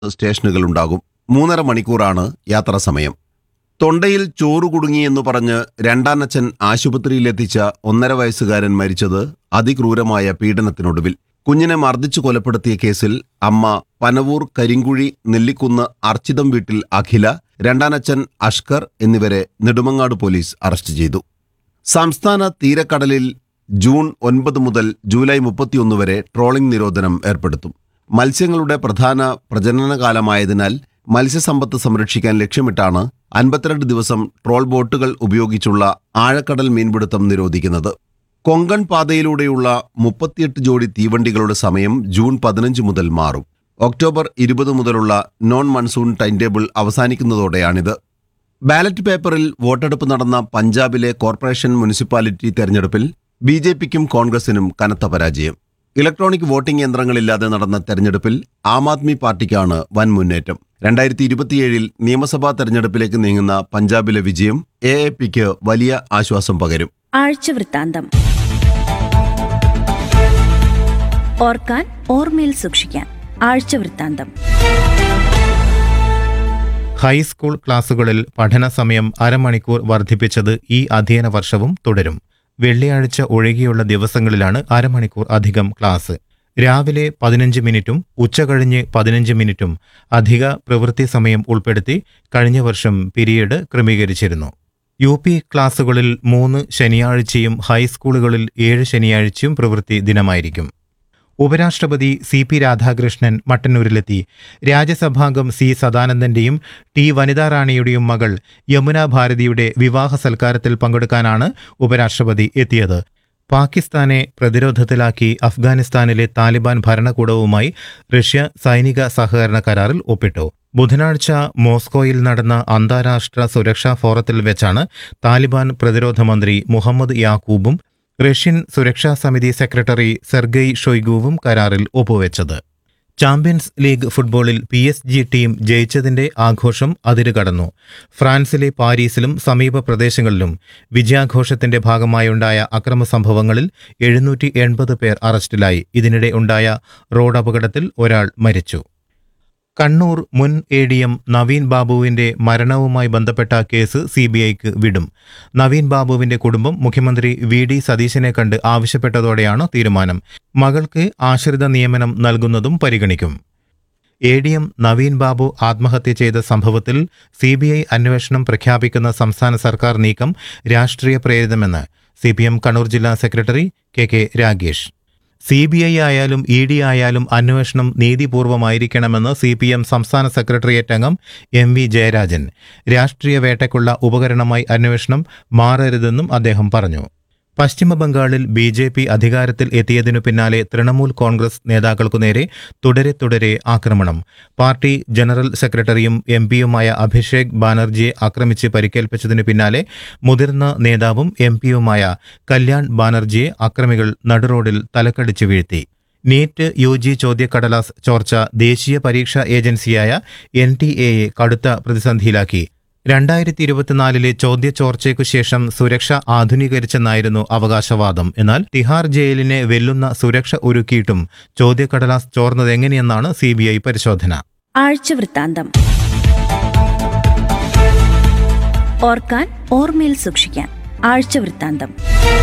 സ്റ്റേഷനുകളുണ്ടാകും മൂന്നര മണിക്കൂറാണ് യാത്രാ സമയം തൊണ്ടയിൽ ചോറ് കുടുങ്ങിയെന്ന് പറഞ്ഞ് രണ്ടാനച്ഛൻ ആശുപത്രിയിലെത്തിച്ച ഒന്നര വയസ്സുകാരൻ മരിച്ചത് അതിക്രൂരമായ പീഡനത്തിനൊടുവിൽ കുഞ്ഞിനെ മർദ്ദിച്ചു കൊലപ്പെടുത്തിയ കേസിൽ അമ്മ പനവൂർ കരിങ്കുഴി നെല്ലിക്കുന്ന് അർച്ചിതം വീട്ടിൽ അഖില രണ്ടാനച്ഛൻ അഷ്കർ എന്നിവരെ നെടുമങ്ങാട് പോലീസ് അറസ്റ്റ് ചെയ്തു സംസ്ഥാന തീരക്കടലിൽ ജൂൺ ഒൻപത് മുതൽ ജൂലൈ മുപ്പത്തിയൊന്ന് വരെ ട്രോളിംഗ് നിരോധനം ഏർപ്പെടുത്തും മത്സ്യങ്ങളുടെ പ്രധാന പ്രജനനകാലമായതിനാൽ മത്സ്യസമ്പത്ത് സംരക്ഷിക്കാൻ ലക്ഷ്യമിട്ടാണ് അൻപത്തിരണ്ട് ദിവസം ട്രോൾ ബോട്ടുകൾ ഉപയോഗിച്ചുള്ള ആഴക്കടൽ മീൻപിടുത്തം നിരോധിക്കുന്നത് കൊങ്കൺ പാതയിലൂടെയുള്ള മുപ്പത്തിയെട്ട് ജോഡി തീവണ്ടികളുടെ സമയം ജൂൺ പതിനഞ്ച് മുതൽ മാറും ഒക്ടോബർ ഇരുപത് മുതലുള്ള നോൺ മൺസൂൺ ടൈം ടേബിൾ അവസാനിക്കുന്നതോടെയാണിത് ബാലറ്റ് പേപ്പറിൽ വോട്ടെടുപ്പ് നടന്ന പഞ്ചാബിലെ കോർപ്പറേഷൻ മുനിസിപ്പാലിറ്റി തെരഞ്ഞെടുപ്പിൽ ബി ജെ പിക്കും കോൺഗ്രസിനും കനത്ത പരാജയം ഇലക്ട്രോണിക് വോട്ടിംഗ് യന്ത്രങ്ങളില്ലാതെ നടന്ന തെരഞ്ഞെടുപ്പിൽ ആം ആദ്മി പാർട്ടിക്കാണ് വൻ മുന്നേറ്റം രണ്ടായിരത്തി ഇരുപത്തിയേഴിൽ നിയമസഭാ തെരഞ്ഞെടുപ്പിലേക്ക് നീങ്ങുന്ന പഞ്ചാബിലെ വിജയം എ എ പിക്ക് വലിയ ആശ്വാസം പകരും ആഴ്ചവൃത്താന്തം ഓർക്കാൻ ഓർമ്മയിൽ സൂക്ഷിക്കാൻ ആഴ്ചവൃത്താന്തം ഹൈസ്കൂൾ ക്ലാസുകളിൽ പഠന സമയം അരമണിക്കൂർ വർദ്ധിപ്പിച്ചത് ഈ അധ്യയന വർഷവും തുടരും വെള്ളിയാഴ്ച ഒഴികെയുള്ള ദിവസങ്ങളിലാണ് അരമണിക്കൂർ അധികം ക്ലാസ് രാവിലെ പതിനഞ്ച് മിനിറ്റും ഉച്ചകഴിഞ്ഞ് പതിനഞ്ച് മിനിറ്റും അധിക പ്രവൃത്തി സമയം ഉൾപ്പെടുത്തി കഴിഞ്ഞ വർഷം പിരീഡ് ക്രമീകരിച്ചിരുന്നു യു പി ക്ലാസുകളിൽ മൂന്ന് ശനിയാഴ്ചയും ഹൈസ്കൂളുകളിൽ ഏഴ് ശനിയാഴ്ചയും പ്രവൃത്തി ദിനമായിരിക്കും ഉപരാഷ്ട്രപതി സി പി രാധാകൃഷ്ണൻ മട്ടന്നൂരിലെത്തി രാജ്യസഭാംഗം സി സദാനന്ദന്റെയും ടി വനിതാ റാണിയുടെയും മകൾ യമുന ഭാരതിയുടെ വിവാഹ സൽക്കാരത്തിൽ പങ്കെടുക്കാനാണ് ഉപരാഷ്ട്രപതി എത്തിയത് പാകിസ്ഥാനെ പ്രതിരോധത്തിലാക്കി അഫ്ഗാനിസ്ഥാനിലെ താലിബാൻ ഭരണകൂടവുമായി റഷ്യ സൈനിക സഹകരണ കരാറിൽ ഒപ്പിട്ടു ബുധനാഴ്ച മോസ്കോയിൽ നടന്ന അന്താരാഷ്ട്ര സുരക്ഷാ ഫോറത്തിൽ വെച്ചാണ് താലിബാൻ പ്രതിരോധ മന്ത്രി മുഹമ്മദ് യാക്കൂബും റഷ്യൻ സുരക്ഷാ സമിതി സെക്രട്ടറി സെർഗെയ് ഷൊയ്ഗുവും കരാറിൽ ഒപ്പുവെച്ചത് ചാമ്പ്യൻസ് ലീഗ് ഫുട്ബോളിൽ പി എസ് ജി ടീം ജയിച്ചതിന്റെ ആഘോഷം അതിരുകടന്നു ഫ്രാൻസിലെ പാരീസിലും സമീപ പ്രദേശങ്ങളിലും വിജയാഘോഷത്തിന്റെ ഭാഗമായുണ്ടായ അക്രമ സംഭവങ്ങളിൽ എഴുന്നൂറ്റി എൺപത് പേർ അറസ്റ്റിലായി ഇതിനിടെ ഉണ്ടായ റോഡ് അപകടത്തിൽ ഒരാൾ മരിച്ചു കണ്ണൂർ മുൻ എ ഡി എം നവീൻ ബാബുവിന്റെ മരണവുമായി ബന്ധപ്പെട്ട കേസ് സി ബി ഐക്ക് വിടും നവീൻ ബാബുവിന്റെ കുടുംബം മുഖ്യമന്ത്രി വി ഡി സതീശനെ കണ്ട് ആവശ്യപ്പെട്ടതോടെയാണ് തീരുമാനം മകൾക്ക് ആശ്രിത നിയമനം നൽകുന്നതും പരിഗണിക്കും A D M Naveen Babu ആത്മഹത്യ ചെയ്ത സംഭവത്തിൽ സി ബി ഐ അന്വേഷണം പ്രഖ്യാപിക്കുന്ന സംസ്ഥാന സർക്കാർ നീക്കം രാഷ്ട്രീയ പ്രേരിതമെന്ന് സി പി എം കണ്ണൂർ ജില്ലാ secretary K K Ragesh C B I ആയാലും ഇ ഡി ആയാലും അന്വേഷണം നീതിപൂർവമായിരിക്കണമെന്ന് സി പി എം സംസ്ഥാന സെക്രട്ടേറിയറ്റ് അംഗം എം വി ജയരാജൻ രാഷ്ട്രീയ വേട്ടയ്ക്കുള്ള ഉപകരണമായി അന്വേഷണം മാറരുതെന്നും അദ്ദേഹം പറഞ്ഞു പശ്ചിമ ബംഗാളിൽ ബി ജെ പി അധികാരത്തിൽ എത്തിയതിനു പിന്നാലെ തൃണമൂൽ കോൺഗ്രസ് നേതാക്കൾക്കു നേരെ തുടരെ തുടരെ ആക്രമണം പാർട്ടി ജനറൽ സെക്രട്ടറിയും എം പിയുമായ അഭിഷേക് ബാനർജിയെ ആക്രമിച്ച് പരിക്കേൽപ്പിച്ചതിനു പിന്നാലെ മുതിർന്ന നേതാവും എം പിയുമായ കല്യാൺ ബാനർജിയെ അക്രമികൾ നടുറോഡിൽ തലക്കടിച്ചു വീഴ്ത്തി നീറ്റ് യു ജി ചോദ്യക്കടലാസ് ചോർച്ച ദേശീയ പരീക്ഷാ ഏജൻസിയായ എൻ ടി എയെ കടുത്ത പ്രതിസന്ധിയിലാക്കി രണ്ടായിരത്തി ഇരുപത്തിനാലിലെ ചോദ്യചോർച്ചയ്ക്കു ശേഷം സുരക്ഷ ആധുനീകരിച്ചെന്നായിരുന്നു അവകാശവാദം എന്നാൽ തിഹാർ ജയിലിനെ വെല്ലുന്ന സുരക്ഷ ഒരുക്കിയിട്ടും ചോദ്യക്കടലാസ് ചോർന്നതെങ്ങനെയെന്നാണ് സി ബി ഐ പരിശോധന ആഴ്ചവൃത്താന്തം ഓർക്കാൻ ഓർമ്മയിൽ സൂക്ഷിക്കാൻ ആഴ്ചവൃത്താന്തം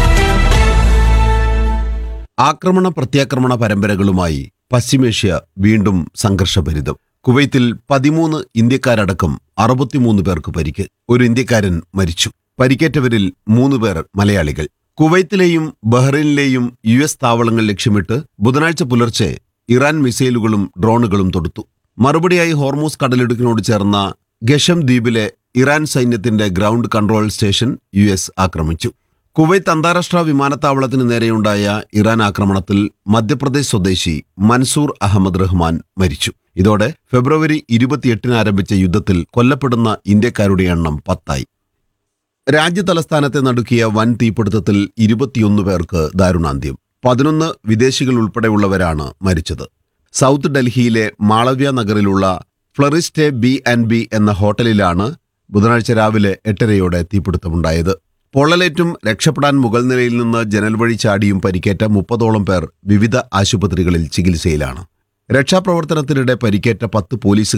ആക്രമണ പ്രത്യാക്രമണ പരമ്പരകളുമായി പശ്ചിമേഷ്യ വീണ്ടും സംഘർഷഭരിതം കുവൈത്തിൽ പതിമൂന്ന് ഇന്ത്യക്കാരടക്കം അറുപത്തിമൂന്ന് പേർക്ക് പരിക്ക് ഒരു ഇന്ത്യക്കാരൻ മരിച്ചു പരിക്കേറ്റവരിൽ മൂന്ന് പേർ മലയാളികൾ കുവൈത്തിലെയും ബഹ്റൈനിലെയും യു എസ് താവളങ്ങൾ ലക്ഷ്യമിട്ട് ബുധനാഴ്ച പുലർച്ചെ ഇറാൻ മിസൈലുകളും ഡ്രോണുകളും തൊടുത്തു മറുപടിയായി ഹോർമൂസ് കടലിടുക്കിനോട് ചേർന്ന ഗഷം ദ്വീപിലെ ഇറാൻ സൈന്യത്തിന്റെ ground control station U S ആക്രമിച്ചു കുവൈത്ത് അന്താരാഷ്ട്ര വിമാനത്താവളത്തിന് നേരെയുണ്ടായ ഇറാൻ ആക്രമണത്തിൽ മധ്യപ്രദേശ് സ്വദേശി മൻസൂർ അഹമ്മദ് റഹ്മാൻ മരിച്ചു ഇതോടെ ഫെബ്രുവരി ഇരുപത്തിയെട്ടിന് ആരംഭിച്ച യുദ്ധത്തിൽ കൊല്ലപ്പെടുന്ന ഇന്ത്യക്കാരുടെ എണ്ണം പത്തായി രാജ്യതലസ്ഥാനത്തെ നടുക്കിയ വൻ തീപിടുത്തത്തിൽ ഇരുപത്തിയൊന്ന് പേർക്ക് ദാരുണാന്ത്യം പതിനൊന്ന് വിദേശികൾ ഉൾപ്പെടെയുള്ളവരാണ് മരിച്ചത് സൗത്ത് ഡൽഹിയിലെ മാളവ്യ നഗറിലുള്ള ഫ്ലറിസ്റ്റെ ബി ആൻഡ് ബി എന്ന ഹോട്ടലിലാണ് ബുധനാഴ്ച രാവിലെ എട്ടരയോടെ തീപിടുത്തമുണ്ടായത് പൊള്ളലേറ്റും രക്ഷപ്പെടാൻ മുകൾ നിലയിൽ നിന്ന് ജനൽ വഴി ചാടിയും പരിക്കേറ്റ മുപ്പതോളം പേർ വിവിധ ആശുപത്രികളിൽ ചികിത്സയിലാണ് രക്ഷാപ്രവർത്തനത്തിനിടെ പരിക്കേറ്റ പത്ത് പോലീസുകാർ